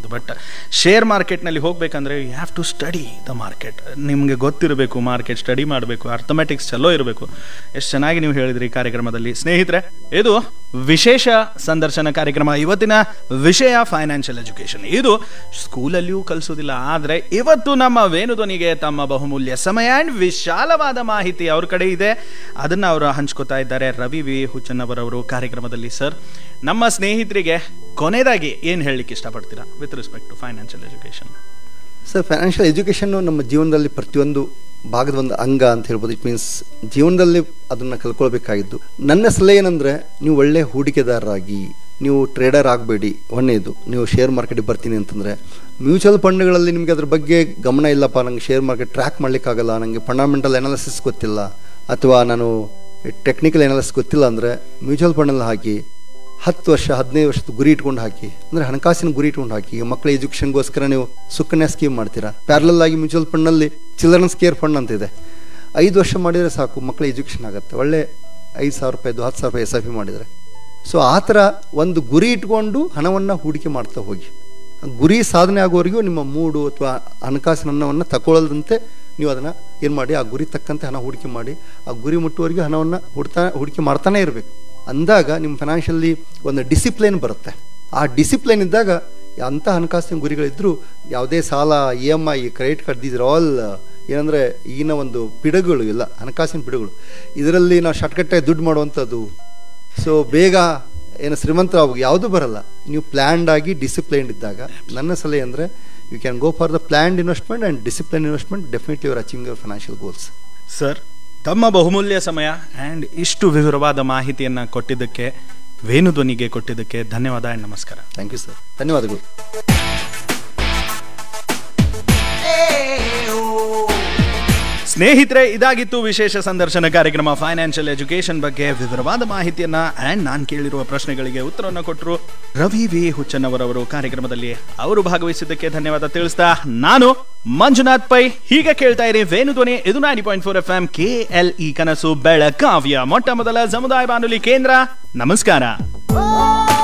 ಮಾಡ್ಬೋದು but share ಮಾರ್ಕೆಟ್ನಲ್ಲಿ ಹೋಗಬೇಕಂದ್ರೆ you have to study the market ನಿಮಗೆ ಗೊತ್ತಿರಬೇಕು ಮಾರ್ಕೆಟ್ ಸ್ಟಡಿ ಮಾಡಬೇಕು ಅರ್ಥಮೆಟಿಕ್ಸ್ ಚಲೋ ಇರಬೇಕು ಎಷ್ಟು ಚೆನ್ನಾಗಿ ನೀವು ಹೇಳಿದ್ರಿ ಈ ಕಾರ್ಯಕ್ರಮದಲ್ಲಿ ಸ್ನೇಹಿತರೆ ಇದು ವಿಶೇಷ ಸಂದರ್ಶನ ಕಾರ್ಯಕ್ರಮ ಇವತ್ತಿನ ವಿಷಯ ಫೈನಾನ್ಷಿಯಲ್ ಎಜುಕೇಶನ್ ಇದು ಸ್ಕೂಲಲ್ಲಿಯೂ ಕಲಿಸೋದಿಲ್ಲ ಆದರೆ ಇವತ್ತು ನಮ್ಮ ವೇಣುಧ್ವನಿಗೆ ತಮ್ಮ ಬಹುಮೂಲ್ಯ ಸಮಯ ಆ್ಯಂಡ್ ವಿಶಾಲವಾದ ಮಾಹಿತಿ ಅವ್ರ ಕಡೆ ಇದೆ ಅದನ್ನು ಅವರು ಹಂಚ್ಕೋತಾ ಇದ್ದಾರೆ ರವಿ ವಿ ಹುಚ್ಚನ್ನವರವರು ಕಾರ್ಯಕ್ರಮದಲ್ಲಿ ಸರ್ ನಮ್ಮ ಸ್ನೇಹಿತರಿಗೆ ಕೊನೆಯದಾಗಿ ಏನು ಹೇಳಲಿಕ್ಕೆ ಇಷ್ಟಪಡ್ತೀರಾ with respect to financial education sir financial ಎಜುಕೇಷನ್ನು ನಮ್ಮ ಜೀವನದಲ್ಲಿ ಪ್ರತಿಯೊಂದು ಭಾಗದ ಒಂದು ಅಂಗ ಅಂತ ಹೇಳ್ಬೋದು ಇಟ್ ಮೀನ್ಸ್ ಜೀವನದಲ್ಲಿ ಅದನ್ನು ಕಲ್ಕೊಳ್ಬೇಕಾಗಿದ್ದು ನನ್ನ ಸಲಹೆ ಏನಂದರೆ ನೀವು ಒಳ್ಳೆ ಹೂಡಿಕೆದಾರರಾಗಿ ನೀವು ಟ್ರೇಡರ್ ಆಗಬೇಡಿ ಒಂದೇದು ನೀವು ಶೇರ್ ಮಾರ್ಕೆಟಿಗೆ ಬರ್ತೀನಿ ಅಂತಂದರೆ ಮ್ಯೂಚುವಲ್ ಫಂಡ್ಗಳಲ್ಲಿ ನಿಮಗೆ ಅದ್ರ ಬಗ್ಗೆ ಗಮನ ಇಲ್ಲಪ್ಪ ನಂಗೆ ಶೇರ್ ಮಾರ್ಕೆಟ್ ಟ್ರ್ಯಾಕ್ ಮಾಡಲಿಕ್ಕಾಗಲ್ಲ ನನಗೆ ಫಂಡಮೆಂಟಲ್ ಅನಾಲಿಸಿಸ್ ಗೊತ್ತಿಲ್ಲ ಅಥವಾ ನಾನು ಟೆಕ್ನಿಕಲ್ ಅನಾಲಿಸಿಸ್ ಗೊತ್ತಿಲ್ಲ ಅಂದರೆ ಮ್ಯೂಚುವಲ್ ಫಂಡಲ್ಲಿ ಹಾಕಿ ಹತ್ತು ವರ್ಷ ಹದಿನೈದು ವರ್ಷದ ಗುರಿ ಇಟ್ಕೊಂಡು ಹಾಕಿ ಅಂದರೆ ಹಣಕಾಸಿನ ಗುರಿ ಇಟ್ಕೊಂಡು ಹಾಕಿ ಈಗ ಮಕ್ಕಳ ಎಜುಕೇಷನ್ಗೋಸ್ಕರ ನೀವು ಸುಕನ್ಯಾ ಸ್ಕೀಮ್ ಮಾಡ್ತೀರಾ ಪ್ಯಾರಲಲ್ ಆಗಿ ಮ್ಯೂಚುವಲ್ ಫಂಡ್ನಲ್ಲಿ ಚಿಲ್ಡ್ರನ್ಸ್ ಕೇರ್ ಫಂಡ್ ಅಂತ ಇದೆ ಐದು ವರ್ಷ ಮಾಡಿದರೆ ಸಾಕು ಮಕ್ಕಳ ಎಜುಕೇಷನ್ ಆಗುತ್ತೆ ಒಳ್ಳೆ ಐದು ಸಾವಿರ ರೂಪಾಯಿದು ಹತ್ತು ಸಾವಿರ ರೂಪಾಯಿ ಎಸ್ ಐ ಪಿ ಮಾಡಿದರೆ ಸೊ ಆ ಥರ ಒಂದು ಗುರಿ ಇಟ್ಕೊಂಡು ಹಣವನ್ನು ಹೂಡಿಕೆ ಮಾಡ್ತಾ ಹೋಗಿ ಆ ಗುರಿ ಸಾಧನೆ ಆಗೋವರೆಗೂ ನಿಮ್ಮ ಮೂಡು ಅಥವಾ ಹಣಕಾಸಿನ ಹಣವನ್ನು ತಗೊಳ್ಳದಂತೆ ನೀವು ಅದನ್ನು ಏನು ಮಾಡಿ ಆ ಗುರಿ ತಕ್ಕಂತೆ ಹಣ ಹೂಡಿಕೆ ಮಾಡಿ ಆ ಗುರಿ ಮುಟ್ಟುವವರೆಗೂ ಹಣವನ್ನು ಹುಡ್ತಾ ಹೂಡಿಕೆ ಮಾಡ್ತಾನೆ ಇರಬೇಕು ಅಂದಾಗ ನಿಮ್ಮ ಫೈನಾನ್ಷಿಯಲಿ ಒಂದು ಡಿಸಿಪ್ಲಿನ್ ಬರುತ್ತೆ ಆ ಡಿಸಿಪ್ಲಿನ್ ಇದ್ದಾಗ ಅಂಥ ಹಣಕಾಸಿನ ಗುರಿಗಳಿದ್ದರೂ ಯಾವುದೇ ಸಾಲ E M I credit card these all ಏನಂದರೆ ಈಗಿನ ಒಂದು ಪಿಡುಗಳು ಇಲ್ಲ ಹಣಕಾಸಿನ ಪಿಡುಗಳು ಇದರಲ್ಲಿ ನಾವು ಶಾರ್ಟ್ಕಟ್ಟಾಗಿ ದುಡ್ಡು ಮಾಡುವಂಥದ್ದು ಸೊ ಬೇಗ ಏನು ಶ್ರೀಮಂತರಾಗ ಯಾವುದೂ ಬರಲ್ಲ ನೀವು ಪ್ಲ್ಯಾಂಡ್ ಆಗಿ ಡಿಸಿಪ್ಲೈನ್ಡ್ ಇದ್ದಾಗ ನನ್ನ ಸಲಹೆ ಅಂದರೆ you can go for the planned investment and discipline investment definitely your achieving your financial goals sir ತಮ್ಮ ಬಹುಮೂಲ್ಯ ಸಮಯ ಆ್ಯಂಡ್ ಇಷ್ಟು ವಿವರವಾದ ಮಾಹಿತಿಯನ್ನು ಕೊಟ್ಟಿದ್ದಕ್ಕೆ ವೇಣುಧ್ವನಿಗೆ ಕೊಟ್ಟಿದ್ದಕ್ಕೆ ಧನ್ಯವಾದ ಆ್ಯಂಡ್ ನಮಸ್ಕಾರ ಥ್ಯಾಂಕ್ ಯು ಸರ್ ಧನ್ಯವಾದಗಳು ಸ್ನೇಹಿತರೆ ಇದಾಗಿತ್ತು ವಿಶೇಷ ಸಂದರ್ಶನ ಕಾರ್ಯಕ್ರಮ ಫೈನಾನ್ಷಿಯಲ್ ಎಜುಕೇಶನ್ ಬಗ್ಗೆ ವಿವರವಾದ ಮಾಹಿತಿಯನ್ನ ಆ್ಯಂಡ್ ನಾನು ಕೇಳಿರುವ ಪ್ರಶ್ನೆಗಳಿಗೆ ಉತ್ತರವನ್ನು ಕೊಟ್ಟರು ರವಿ ವಿ ಹುಚ್ಚನ್ನವರವರು ಕಾರ್ಯಕ್ರಮದಲ್ಲಿ ಅವರು ಭಾಗವಹಿಸಿದ್ದಕ್ಕೆ ಧನ್ಯವಾದ ತಿಳಿಸ್ತಾ ನಾನು ಮಂಜುನಾಥ್ ಪೈ ಹೀಗೆ ಕೇಳ್ತಾ ಇರಿ ವೇಣುಧ್ವನಿ ಇದು ninety point four F M K L E ಕನಸು ಬೆಳಕಾವ್ಯ ಮೊಟ್ಟ ಮೊದಲ ಸಮುದಾಯ ಬಾನುಲಿ ಕೇಂದ್ರ ನಮಸ್ಕಾರ